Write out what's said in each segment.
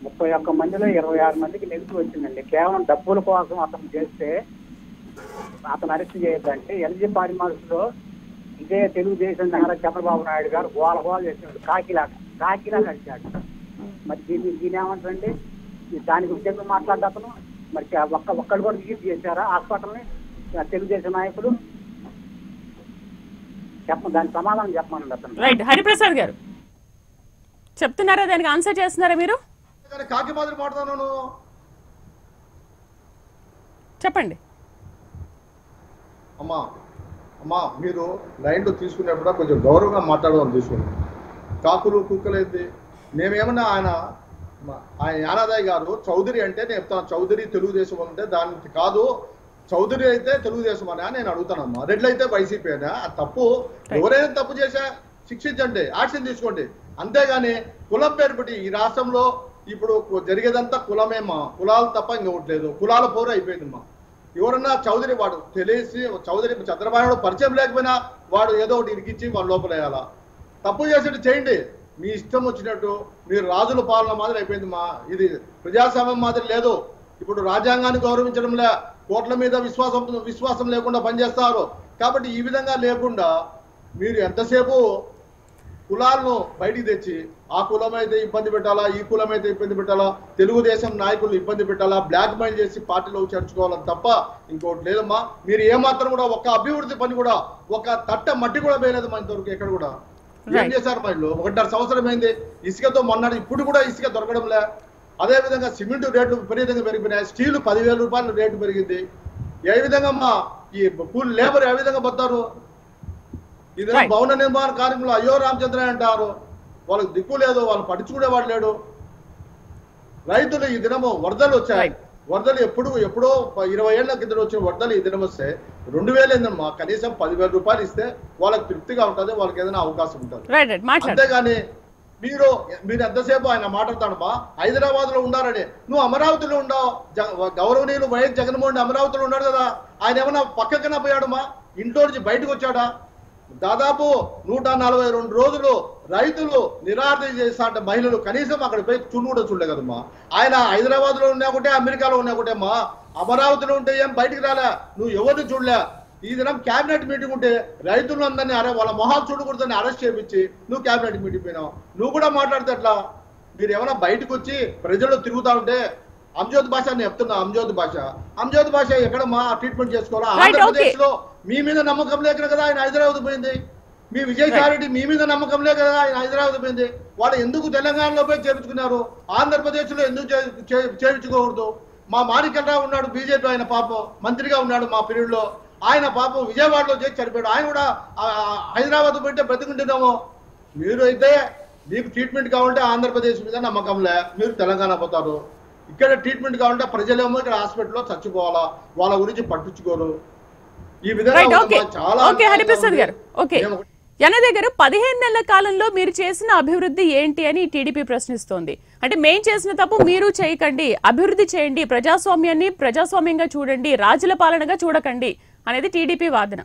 ముప్పై ఒక్క మందిలో ఇరవై ఆరు మందికి నెగిటివ్ వచ్చిందండి కేవలం డబ్బుల కోసం అతను చేస్తే అతను అరెస్ట్ చేయొద్దంటే ఎల్జీ పారిమార్క్స్ లో ఇదే తెలుగుదేశం నారా చంద్రబాబు నాయుడు గారు గోల గోల చేసినాడు కాకిలాగా కాకిలాగా అడిచాడు మరి దీన్ని దీని ఏమంటారండి ఈ దానికి ఉద్యోగం మాట్లాడ్డ అతను మరి చ- ఒక్క ఒక్కడు కూడా విజిట్ చేశారా హాస్పిటల్ని ఆ తెలుగుదేశం నాయకులు చెప్ప దానికి సమాధానం చెప్పమనండి అతను రైట్ హరిప్రసాద్ గారు చెప్తున్నారా దానికి ఆన్సర్ చేస్తున్నారా మీరు కానీ కాకి మాదిరి మాట్లాడుతున్నాను చెప్పండి అమ్మా అమ్మా మీరు లైన్లో తీసుకునేప్పుడు కొంచెం గౌరవంగా మాట్లాడదాం తీసుకుని కాకులు కుక్కలు ఏంటి మేమేమన్నా ఆయన మా- ఆయన యానాదయ్య గారు చౌదరి అంటే నేను చెప్తాను చౌదరి తెలుగుదేశం అంటే దానికి కాదు చౌదరి అయితే తెలుగుదేశం అనే నేను అడుగుతానమ్మా రెడ్లు అయితే వైసీపీ అనే అది తప్పు ఎవరైనా తప్పు చేశా శిక్షించండి యాక్షన్ తీసుకోండి అంతేగాని కులం పేరు పెట్టి ఈ రాష్ట్రంలో ఇప్పుడు జరిగేదంతా కులమేమ్మా కులాలు తప్ప ఇంకొకట్లేదు కులాల పోరు అయిపోయిందమ్మా ఎవరన్నా చౌదరి వాడు తెలిసి చౌదరి చంద్రబాబు నాయుడు పరిచయం లేకపోయినా వాడు ఏదో ఒకటి ఇరికిచ్చి వాళ్ళ లోపల వేయాలా తప్పు చేసేట్టు చేయండి మీ ఇష్టం వచ్చినట్టు మీరు రాజుల పాలన మాదిరి అయిపోయింది మా ఇది ప్రజాస్వామ్యం మాదిరి లేదు ఇప్పుడు రాజ్యాంగాన్ని గౌరవించడం లే కోట్ల మీద విశ్వాసం విశ్వాసం లేకుండా పనిచేస్తారు కాబట్టి ఈ విధంగా లేకుండా మీరు ఎంతసేపు కులాలను బయటికి తెచ్చి ఆ కులం అయితే ఇబ్బంది పెట్టాలా ఈ కులం అయితే ఇబ్బంది పెట్టాలా తెలుగుదేశం నాయకులు ఇబ్బంది పెట్టాలా బ్లాక్ మెయిల్ చేసి పార్టీలో చేర్చుకోవాలని తప్ప ఇంకోటి లేదమ్మా మీరు ఏమాత్రం కూడా ఒక అభివృద్ధి పని కూడా ఒక తట్ట మట్టి కూడా వేయలేదు మా ఇంతవరకు ఎక్కడ కూడా ఏం Right. చేశారు మా ఇల్లు ఒకటిన్నర సంవత్సరం అయింది ఇసుకతో మొన్నటి ఇప్పుడు కూడా ఇసుక దొరకడం లే అదే విధంగా సిమెంట్ రేట్లు విపరీతంగా పెరిగిపోయినాయి స్టీల్ పదివేల రూపాయలు రేటు పెరిగింది ఏ విధంగా మా ఈ కూలి లేబర్ ఏ విధంగా పోతారు ఇది Right. భవన నిర్మాణ కార్మికులు అయ్యో రామచంద్ర అంటారు వాళ్ళకి దిక్కు లేదు వాళ్ళు పట్టించుకునేవాడు లేడు రైతులు ఈ దినము వరదలు వచ్చాయి Right. వరదలు ఎప్పుడు ఎప్పుడో ప- ఇరవై ఏళ్ల కింద వచ్చిన వరదలు ఈ దినం వస్తే రెండు వేలు ఏందమ్మా కనీసం పదివేల రూపాయలు ఇస్తే వాళ్ళకి తృప్తిగా ఉంటుంది వాళ్ళకి ఏదైనా అవకాశం ఉంటుంది రైట్ రైట్ మాట్లాడు అంతేగాని మీరు మీరు ఎంతసేపు ఆయన మాట్లాడతాడమ్మా హైదరాబాద్ లో ఉండారని నువ్వు అమరావతిలో ఉండవు జ- గౌరవనీయులు వైఎస్ జగన్మోహన్ రెడ్డి అమరావతిలో ఉన్నాడు కదా ఆయన ఏమన్నా పక్కకన్నా పోయాడమ్మా ఇంట్లో నుంచి బయటకు వచ్చాడా దాదాపు నూట నలభై రెండు రోజులు రైతులు నిరాదరణ చేస్తా అంటే మహిళలు కనీసం అక్కడ పోయి చూడు కూడా చూడలే కదమ్మా ఆయన హైదరాబాద్ లో ఉన్నా ఒకటే అమెరికాలో ఉన్నా ఒకటే అమ్మా అమరావతిలో ఉంటే ఏం బయటికి రాలే నువ్వు ఎవరిని చూడలే ఈ దినం క్యాబినెట్ మీటింగ్ ఉంటే రైతులు అందరినీ అరే వాళ్ళ మొహాలు చూడకూడదని అరెస్ట్ చేయించి నువ్వు క్యాబినెట్ మీటింగ్ పోయినావు నువ్వు కూడా మాట్లాడితే ఎట్లా మీరు ఏమైనా బయటకు వచ్చి ప్రజలు తిరుగుతా ఉంటే అంజోత్ భాష అని చెప్తున్నా అంజోత్ భాష అంజోత్ భాష ఎక్కడ మా ట్రీట్మెంట్ చేసుకోవాలా Right, okay. ఆంధ్రప్రదేశ్ లో మీ మీద నమ్మకం లేక కదా ఆయన హైదరాబాద్ పోయింది మీ విజయసాయి రెడ్డి మీ మీద నమ్మకం లేక కదా ఆయన హైదరాబాద్ పోయింది వాళ్ళు ఎందుకు తెలంగాణలో పోయి చేర్చుకున్నారు ఆంధ్రప్రదేశ్ లో ఎందుకు చే- చే- చేర్చుకోకూడదు మా మాణిక్యరావు ఉన్నాడు బీజేపీ ఆయన పాపం మంత్రిగా ఉన్నాడు మా పీరియడ్ లో ఆయన పాపం విజయవాడలో చేసి చనిపోయాడు ఆయన కూడా ఆ, ఆ, హైదరాబాద్ పోయింటే బ్రతికుంటున్నాము మీరు అయితే మీకు ట్రీట్మెంట్ కావాలంటే ఆంధ్రప్రదేశ్ మీద నమ్మకం లే మీరు తెలంగాణ పోతారు ఇక్కడ ట్రీట్మెంట్ కావాలంటే ప్రజలేమో ఇక్కడ హాస్పిటల్లో చచ్చిపోవాలా వాళ్ళ గురించి పట్టించుకోరు ఈ విధంగా రైట్ ఓకే ఉందమ్మా, చాలా ఓకే అన్యాయంగా హరిప్రసాద్ ఉంది. గారు ఓకే మేము- యనదే గారు పదిహేను నెలల కాలంలో మీరు చేసిన అభివృద్ధి ఏంటి అని టీడీపీ ప్రశ్నిస్తోంది అంటే మేం చేసిన తప్పు మీరు చేయకండి అభివృద్ధి చేయండి ప్రజాస్వామ్యాన్ని ప్రజాస్వామ్యంగా చూడండి రాజుల పాలనగా చూడకండి అనేది టీడీపీ వాదన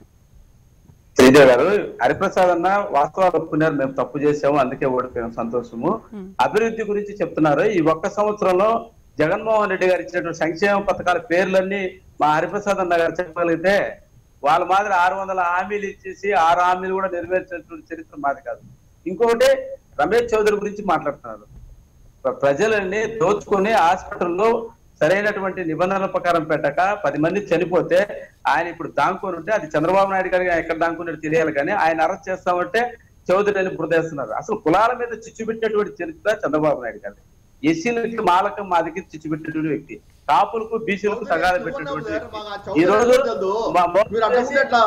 శ్రీజ గారు హరిప్రసాద్ అన్న వాస్తవాలు ఒప్పుకున్నారు మేము తప్పు చేసాము అందుకే ఓడిపోయాం సంతోషము అభివృద్ధి గురించి చెప్తున్నారు ఈ ఒక్క సంవత్సరంలో జగన్మోహన్ రెడ్డి గారు ఇచ్చినటువంటి సంక్షేమ పథకాల పేర్లన్నీ మా హరిప్రసాద్ అన్న గారు చెప్పగలిగితే వాళ్ళ మాదిరి ఆరు వందల హామీలు ఇచ్చేసి ఆరు హామీలు కూడా నెరవేర్చినటువంటి చరిత్ర మాది కాదు ఇంకొకటి రమేష్ చౌదరి గురించి మాట్లాడుతున్నారు ప్ర- ప్రజలని దోచుకొని హాస్పిటల్లో సరైనటువంటి నిబంధనల ప్రకారం పెట్టక పది మంది చనిపోతే ఆయన ఇప్పుడు దాంకొని ఉంటే అది చంద్రబాబు నాయుడు గారికి ఎక్కడ దాంకున్నాడు తెలియాలి కానీ ఆయన అరెస్ట్ చేస్తామంటే చౌదరి అని బురదేస్తున్నారు అసలు కులాల మీద చిచ్చు పెట్టినటువంటి చరిత్ర చంద్రబాబు నాయుడు గారి ఎస్సీలకి మాలకం మాదికి చిచ్చు పెట్టినటువంటి వ్యక్తి కాపులకు బీసీలకు సగాలు పెట్టినటువంటి వ్యక్తి ఈ రోజు మా మో- మీరు అట్లా ఉంటే ఎట్లా?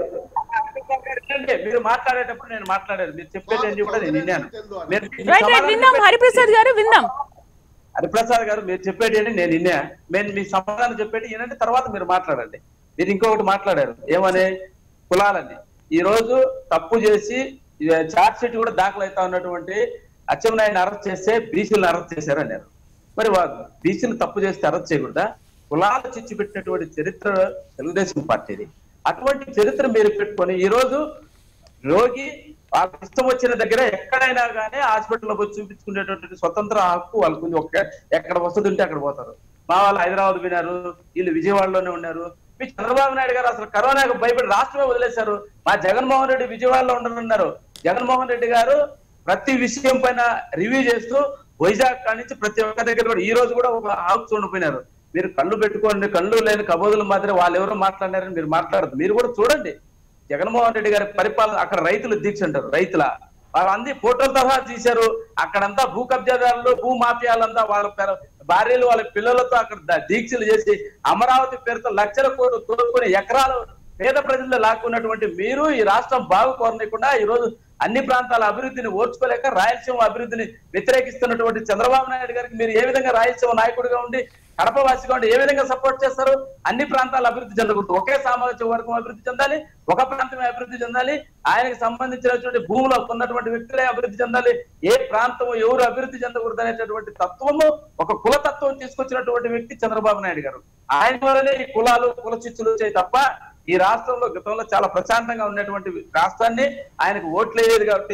మీరు మాట్లాడేటప్పుడు నేను మాట్లాడాను మీరు చెప్పేది కూడా నేను విన్నాను మీరు రైట్ రైట్ విందాం హరిప్రసాద్ గారు విందాం హరిప్రసాద్ గారు మీరు చెప్పేది ఏంటి నేను విన్నా నేను మీ సమాధానం చెప్పేది వినండి తర్వాత మీరు మాట్లాడండి మీరు ఇంకొకటి మాట్లాడారు ఏమని కులాలని ఈ రోజు తప్పు చేసి చార్జ్ షీట్ కూడా దాఖలు అవుతా ఉన్నటువంటి అచ్చెన్నాయుడిని అరెస్ట్ చేస్తే బీసీలను అరెస్ట్ చేశారు అన్నారు మరి బీసీలు తప్పు చేస్తే అరెస్ట్ చేయకూడదా కులాలు చిచ్చు పెట్టినటువంటి చరిత్ర తెలుగుదేశం పార్టీది అటువంటి చరిత్ర మీరు పెట్టుకొని ఈ రోజు రోగి వాళ్ళకి ఇష్టం వచ్చిన దగ్గర ఎక్కడైనా కానీ హాస్పిటల్లో పోయి చూపించుకునేటువంటి స్వతంత్ర హక్కు వాళ్ళకు ఉంది ఒక్క ఎక్కడ వసతి ఉంటే అక్కడ పోతారు మా వాళ్ళు హైదరాబాద్ పోయినారు వీళ్ళు విజయవాడలోనే ఉన్నారు మీ చంద్రబాబు నాయుడు గారు అసలు కరోనాకు భయపడి రాష్ట్రమే వదిలేశారు మా జగన్మోహన్ రెడ్డి విజయవాడలో ఉండనున్నారు జగన్మోహన్ రెడ్డి గారు ప్రతి విషయం పైన రివ్యూ చేస్తూ వైజాగ్ కాడి నుంచి ప్రతి ఒక్క దగ్గర కూడా ఈ రోజు కూడా ఒక హౌస్ ఉండిపోయినారు మీరు కళ్ళు పెట్టుకోండి కళ్ళు లేని కబోదులు మాత్రం వాళ్ళు ఎవరో మాట్లాడినారని మీరు మాట్లాడదు మీరు కూడా చూడండి జగన్మోహన్ రెడ్డి గారి పరిపాలన అక్కడ రైతులు దీక్ష అంటారు రైతుల వాళ్ళందరి ఫోటోలు సహా తీశారు అక్కడంతా భూ కబ్జాదారులు భూ మాఫియాలంతా వాళ్ళ పెర- భార్యలు వాళ్ళ పిల్లలతో అక్కడ ద- దీక్షలు చేసి అమరావతి పేరుతో లక్షల కోట్లు తోడుకొని ఎకరాలు పేద ప్రజల్లో లాక్కున్నటువంటి మీరు ఈ రాష్ట్రం బాగు కోరనీయకుండా ఈ రోజు అన్ని ప్రాంతాల అభివృద్ధిని ఓర్చుకోలేక రాయలసీమ అభివృద్ధిని వ్యతిరేకిస్తున్నటువంటి చంద్రబాబు నాయుడు గారికి మీరు ఏ విధంగా రాయలసీమ నాయకుడిగా ఉండి కడప వాసిగా ఉండి ఏ విధంగా సపోర్ట్ చేస్తారు అన్ని ప్రాంతాలు అభివృద్ధి చెందకూడదు ఒకే సామాజిక వర్గం అభివృద్ధి చెందాలి ఒక ప్రాంతమే అభివృద్ధి చెందాలి ఆయనకి సంబంధించినటువంటి భూములో ఉన్నటువంటి వ్యక్తులే అభివృద్ధి చెందాలి ఏ ప్రాంతం ఎవరు అభివృద్ధి చెందకూడదు అనేటటువంటి తత్వము ఒక కులతత్వం తీసుకొచ్చినటువంటి వ్యక్తి చంద్రబాబు నాయుడు గారు ఆయన వల్లనే ఈ కులాలు కుల చిచ్చులు వచ్చాయి తప్ప ఈ రాష్ట్రంలో గతంలో చాలా ప్రశాంతంగా ఉన్నటువంటి రాష్ట్రాన్ని ఆయనకు ఓట్లు వేయలేదు కాబట్టి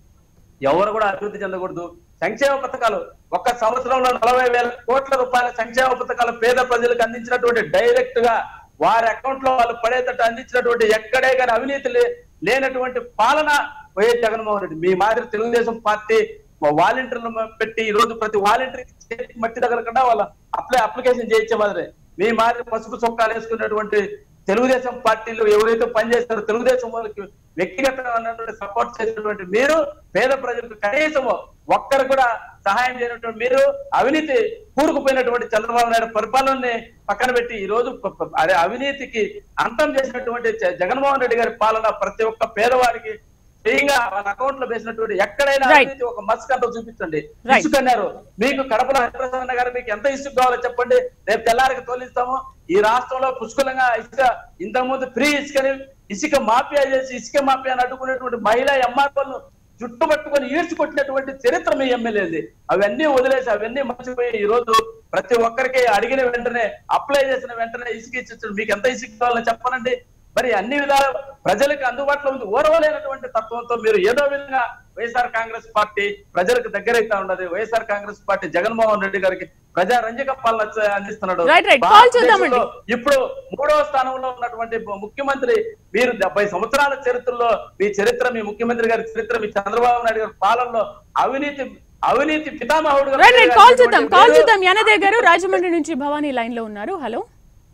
ఎవరు కూడా అభివృద్ధి చెందకూడదు సంక్షేమ పథకాలు ఒక్క సంవత్సరంలో నలభై వేల కోట్ల రూపాయల సంక్షేమ పథకాలు పేద ప్రజలకు అందించినటువంటి డైరెక్ట్ గా వారి అకౌంట్ లో వాళ్ళు పడేటట్టు అందించినటువంటి ఎక్కడే కానీ అవినీతి లే- లేనటువంటి పాలన వైఎస్ జగన్మోహన్ రెడ్డి మీ మాదిరి తెలుగుదేశం పార్టీ వాలంటీర్లు పెట్టి ఈ రోజు ప్రతి వాలంటీర్కి చేతికి మట్టి తగలకుండా వాళ్ళ అప్లై అప్లికేషన్ చేయించే మాదిరి మీ మాదిరి పసుపు చొక్కాలు వేసుకున్నటువంటి తెలుగుదేశం పార్టీలో ఎవరైతే పనిచేస్తారో తెలుగుదేశం వాళ్ళకి వ్యక్తిగతంగా సపోర్ట్ చేసినటువంటి మీరు పేద ప్రజలకు కనీసం ఒక్కరు కూడా సహాయం చేయనటువంటి మీరు అవినీతి కూరుకుపోయినటువంటి చంద్రబాబు నాయుడు పరిపాలనని పక్కన పెట్టి ఈ రోజు ప- ప- అదే అవినీతికి అంతం చేసినటువంటి జ- జగన్మోహన్ రెడ్డి గారి పాలన ప్రతి ఒక్క పేదవాడికి స్వయంగా వాళ్ళ అకౌంట్ లో వేసినటువంటి ఎక్కడైనా Right. అవినీతి ఒక మస్క్ అంతా చూపించండి Right. ఇసుక అన్నారు మీకు కడపలో హరిప్రసన్న గారు మీకు ఎంత ఇసుక కావాలో చెప్పండి రేపు తెల్లారికి తోలిస్తాము ఈ రాష్ట్రంలో పుష్కలంగా ఇసుక ఇంతకుముందు ఫ్రీ ఇసుకని ఇసుక మాఫియా చేసి ఇసుక మాఫియా అడ్డుకునేటువంటి మహిళా ఎంఆర్పీలను చుట్టుపట్టుకొని ఈడ్చుకొట్టినటువంటి చరిత్ర మీ ఎమ్మెల్యేది అవన్నీ వదిలేసి అవన్నీ మర్చిపోయి ఈ రోజు ప్రతి ఒక్కరికి అడిగిన వెంటనే అప్లై చేసిన వెంటనే ఇసుక ఇచ్చి మీకు ఎంత ఇసుక కావాలని చెప్పనండి మరి అన్ని విధాలు ప్రజలకు అందుబాటులో ఉంది ఓర్వలేనటువంటి తత్వంతో మీరు ఏదో విధంగా వైఎస్ఆర్ కాంగ్రెస్ పార్టీ ప్రజలకు దగ్గరైతా ఉన్నది YSR Congress party Jaganmohan Reddy గారికి ప్రజా రంజక పాలన చ- అందిస్తున్నాడు Right, right. Call చూద్దామండి. భారతదేశంలో ఇప్పుడు మూడవ స్థానంలో ఉన్నటువంటి ముఖ్యమంత్రి మీరు డెబ్బై సంవత్సరాల చరిత్రలో మీ చరిత్ర మీ ముఖ్యమంత్రి గారి చరిత్ర మీ చంద్రబాబు నాయుడు గారి పాలనలో అవినీతి అవినీతి పితామహుడు రైట్ రైట్ కాల్ చూద్దాం కాల్ చూద్దాం యానదేవ్ గారు రాజమండ్రి నుంచి భవానీ లైన్ లో ఉన్నారు హలో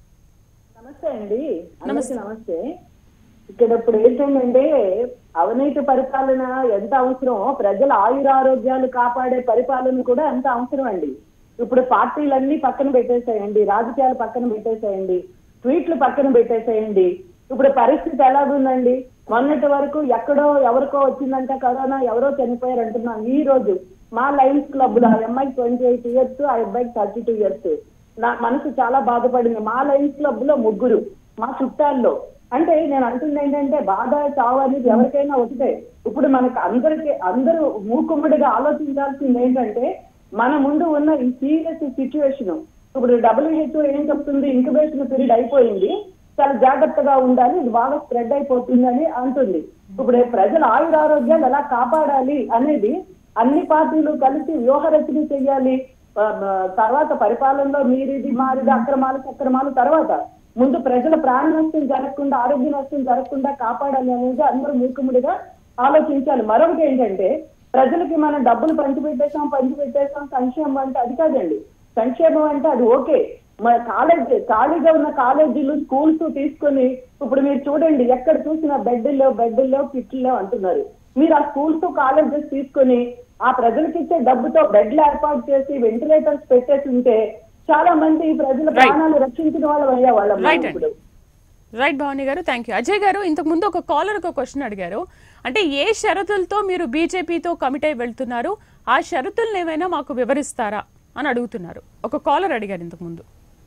నమస్తే అండి నమస్తే నమస్తే ఇక్కడ ఇప్పుడు ఏంటంటే అవినీతి పరిపాలన ఎంత అవసరం ప్రజల ఆయురారోగ్యాలు కాపాడే పరిపాలన కూడా ఎంత అవసరం అండి ఇప్పుడు పార్టీలన్నీ పక్కన పెట్టేసేయండి రాజకీయాలు పక్కన పెట్టేసేయండి ట్వీట్లు పక్కన పెట్టేసేయండి ఇప్పుడు పరిస్థితి ఎలాగుందండి మొన్నటి వరకు ఎక్కడో ఎవరికో వచ్చిందంటే కరోనా ఎవరో చనిపోయారు అంటున్నాం ఈ రోజు మా లయన్స్ క్లబ్ లో ఆ అమ్మాయికి ట్వంటీ ఎయిట్ ఇయర్స్ ఆ అబ్బాయికి థర్టీ టూ ఇయర్స్ నా మనసు చాలా బాధపడింది మా లయన్స్ క్లబ్ లో ముగ్గురు మా చుట్టాల్లో అంటే నేను అంటుంది ఏంటంటే బాధ చావు అనేది ఎవరికైనా ఒకటే ఇప్పుడు మనకు అందరికి అందరూ మూకుమ్మడిగా ఆలోచించాల్సింది ఏంటంటే మన ముందు ఉన్న ఈ సీరియస్ సిచ్యువేషన్ ఇప్పుడు డబ్ల్యూహెచ్ఓ ఏం చెప్తుంది ఇంక్యుబేషన్ పీరియడ్ అయిపోయింది చాలా జాగ్రత్తగా ఉండాలి ఇది బాగా స్ప్రెడ్ అయిపోతుందని అంటుంది ఇప్పుడు ప్రజల ఆయురారోగ్యాలు ఎలా కాపాడాలి అనేది అన్ని పార్టీలు కలిసి వ్యూహరచన చెయ్యాలి ఆ, ఆ, తర్వాత పరిపాలనలో మీరిది మారిది అక్రమాలు సక్రమాలు తర్వాత ముందు ప్రజల ప్రాణ నష్టం జరగకుండా ఆరోగ్య నష్టం జరగకుండా కాపాడాలి అనేది అందరూ మూకుముడిగా ఆలోచించాలి మరొకటి ఏంటంటే ప్రజలకి మనం డబ్బులు పంచిపెట్టేసాం పంచిపెట్టేసాం సంక్షేమం అంటే అది కాదండి సంక్షేమం అంటే అది ఓకే మన కాలేజ్ ఖాళీగా ఉన్న కాలేజీలు స్కూల్స్ తీసుకొని ఇప్పుడు మీరు చూడండి ఎక్కడ చూసినా బెడ్ల్లో బెడ్ల్లో కిట్లు అంటున్నారు మీరు ఆ స్కూల్స్ కాలేజెస్ తీసుకొని ఆ ప్రజలకు ఇచ్చే డబ్బుతో బెడ్లు ఏర్పాటు చేసి వెంటిలేటర్స్ పెట్టేసి ఉంటే చాలా మంది ప్రజల ప్రాణాలు రక్షించిన వాళ్ళం అయ్యేవాళ్ళం Right అండి. ఇప్పుడు రైట్ భవానీ గారు థ్యాంక్ యూ అజయ్ గారు ఇంతకు ముందు ఒక కాలర్ ఒక క్వశ్చన్ అడిగారు అంటే ఏ షరతులతో మీరు బీజేపీతో కమిట్ అయి వెళ్తున్నారు ఆ షరతులను ఏమైనా మాకు వివరిస్తారా అని అడుగుతున్నారు ఒక కాలర్ అడిగారు ఇంతకు ముందు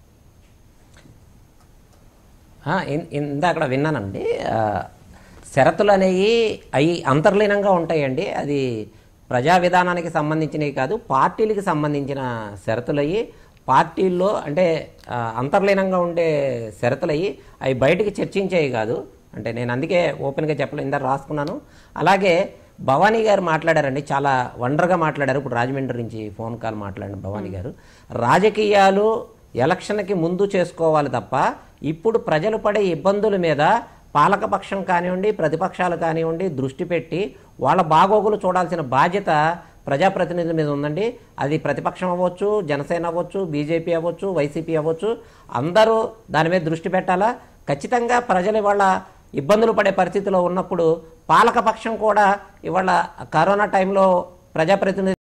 ఆ, ఇన్- ఇందాక విన్నానండి ఆ, షరతులు అనేవి అవి అంతర్లీనంగా ఉంటాయండి అది ప్రజా విధానానికి సంబంధించినవి కాదు పార్టీలకు సంబంధించిన షరతులు అయ్యి పార్టీల్లో అంటే ఆ, అంతర్లీనంగా ఉండే షరతులు అయ్యి అవి బయటికి చర్చించేవి కాదు అంటే నేను అందుకే ఓపెన్గా చెప్పలేదు ఇందాక రాసుకున్నాను అలాగే భవానీ గారు మాట్లాడారండి చాలా వండర్గా మాట్లాడారు ఇప్పుడు రాజమండ్రి నుంచి ఫోన్ కాల్ మాట్లాడిన భవానీ గారు రాజకీయాలు ఎలక్షన్కి ముందు చేసుకోవాలి తప్ప ఇప్పుడు ప్రజలు పడే ఇబ్బందుల మీద పాలకపక్షం కానివ్వండి ప్రతిపక్షాలు కానివ్వండి దృష్టి పెట్టి వాళ్ళ బాగోగులు చూడాల్సిన బాధ్యత ప్రజాప్రతినిధుల మీద ఉందండి అది ప్రతిపక్షం అవ్వచ్చు జనసేన అవ్వచ్చు బీజేపీ అవ్వచ్చు వైసీపీ అవ్వచ్చు అందరూ దాని మీద దృష్టి పెట్టాలా ఖచ్చితంగా ప్రజలు ఇవాళ ఇబ్బందులు పడే పరిస్థితిలో ఉన్నప్పుడు పాలకపక్షం కూడా ఇవాళ కరోనా టైంలో ప్రజాప్రతినిధి